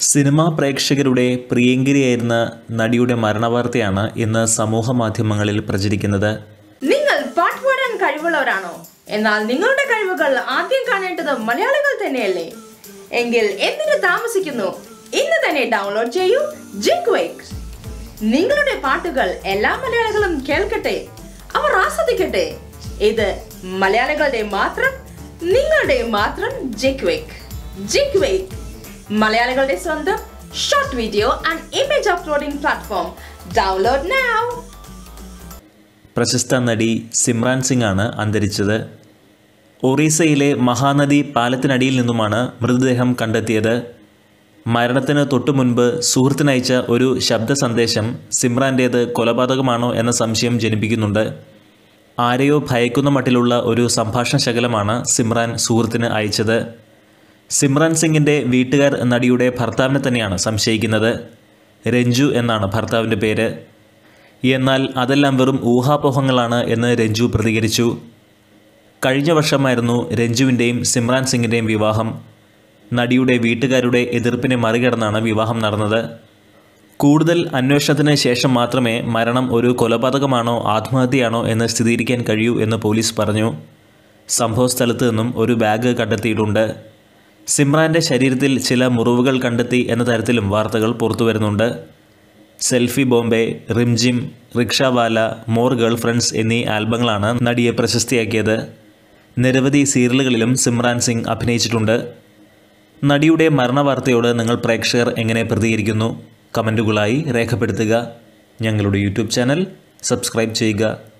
cinema പ്രേക്ഷകരുടെ പ്രിയങ്കരിയായിരുന്ന നടിയുടെ മരണവാർത്തയാണ് ഇന്ന് സമൂഹ മാധ്യമങ്ങളിൽ പ്രചരിക്കുന്നത് നിങ്ങൾ പാട്ട് പാടാൻ കഴിവുള്ളവരാണോ എന്നാൽ നിങ്ങളുടെ കഴിവുകൾ ആദ്യം കാണേണ്ടത് മലയാളികൾ തന്നെയല്ലേ എങ്കിൽ എന്തിനു താമസിക്കുന്നു ഇന്ന് തന്നെ ഡൗൺലോഡ് ചെയ്യൂ ജിക്വേക്ക് നിങ്ങളുടെ പാട്ടുകൾ എല്ലാ മലയാളികളും കേൾക്കട്ടെ അവർ ആസ്വദിക്കട്ടെ ഇത് മലയാളികളുടെ മാത്രം നിങ്ങളുടെ മാത്രം ജിക്വേക്ക് ജിക്വേക്ക് മലയാളികളുടെ സ്വന്തം short video and image uploading platform download now പ്രശസ്ത നടി സിമ്രാൻ സിംഗ് ആണ് അന്തരിച്ചത് ഒറീസയിലെ മഹാനദി പാലത്തിനടിയിൽ നിന്നുമാണ് മൃതദേഹം കണ്ടെത്തിയത് മരണത്തിന് തൊട്ടു മുൻപ് സുഹൃത്തിനയച്ച ഒരു ശബ്ദ സന്ദേശം സിമ്രാൻ്റേത് കൊലപാതകമാണോ എന്ന സംശയം ജനിപ്പിക്കുന്നുണ്ട് ആരെയോ ഭയക്കുന്ന മട്ടിലുള്ള ഒരു സംഭാഷണ ശകലമാണ് സിമ്രാൻ സുഹൃത്തിന് അയച്ചത് സിമ്രാൻ സിംഗിൻ്റെ വീട്ടുകാർ നടിയുടെ ഭർത്താവിനെ തന്നെയാണ് സംശയിക്കുന്നത് രഞ്ജു എന്നാണ് ഭർത്താവിൻ്റെ പേര് എന്നാൽ അതെല്ലാം വെറും ഊഹാപോഹങ്ങളാണ് എന്ന് രഞ്ജു പ്രതികരിച്ചു കഴിഞ്ഞ വർഷമായിരുന്നു രഞ്ജുവിൻ്റെയും സിമ്രാൻ സിംഗിൻ്റെയും വിവാഹം നടിയുടെ വീട്ടുകാരുടെ എതിർപ്പിനെ മറികടന്നാണ് വിവാഹം നടന്നത് കൂടുതൽ അന്വേഷണത്തിന് ശേഷം മാത്രമേ മരണം ഒരു കൊലപാതകമാണോ ആത്മഹത്യയാണോ എന്ന് സ്ഥിരീകരിക്കാൻ കഴിയൂ എന്ന് പോലീസ് പറഞ്ഞു സംഭവസ്ഥലത്ത് നിന്നും ഒരു ബാഗ് കണ്ടെത്തിയിട്ടുണ്ട് സിമ്രാൻ്റെ ശരീരത്തിൽ ചില മുറിവുകൾ കണ്ടെത്തി എന്ന തരത്തിലും വാർത്തകൾ പുറത്തുവരുന്നുണ്ട് selfie Bombay Rimjhim Rickshawala more girl friends എന്നീ ആൽബങ്ങളാണ് നടിയെ പ്രശസ്തിയാക്കിയത് നിരവധി സീരിയലുകളിലും സിമ്രാൻ സിംഗ് അഭിനയിച്ചിട്ടുണ്ട് നടിയുടെ മരണവാർത്തയോട് നിങ്ങൾ പ്രേക്ഷകർ എങ്ങനെ പ്രതികരിക്കുന്നു കമൻറ്റുകളായി രേഖപ്പെടുത്തുക ഞങ്ങളുടെ യൂട്യൂബ് ചാനൽ സബ്സ്ക്രൈബ് ചെയ്യുക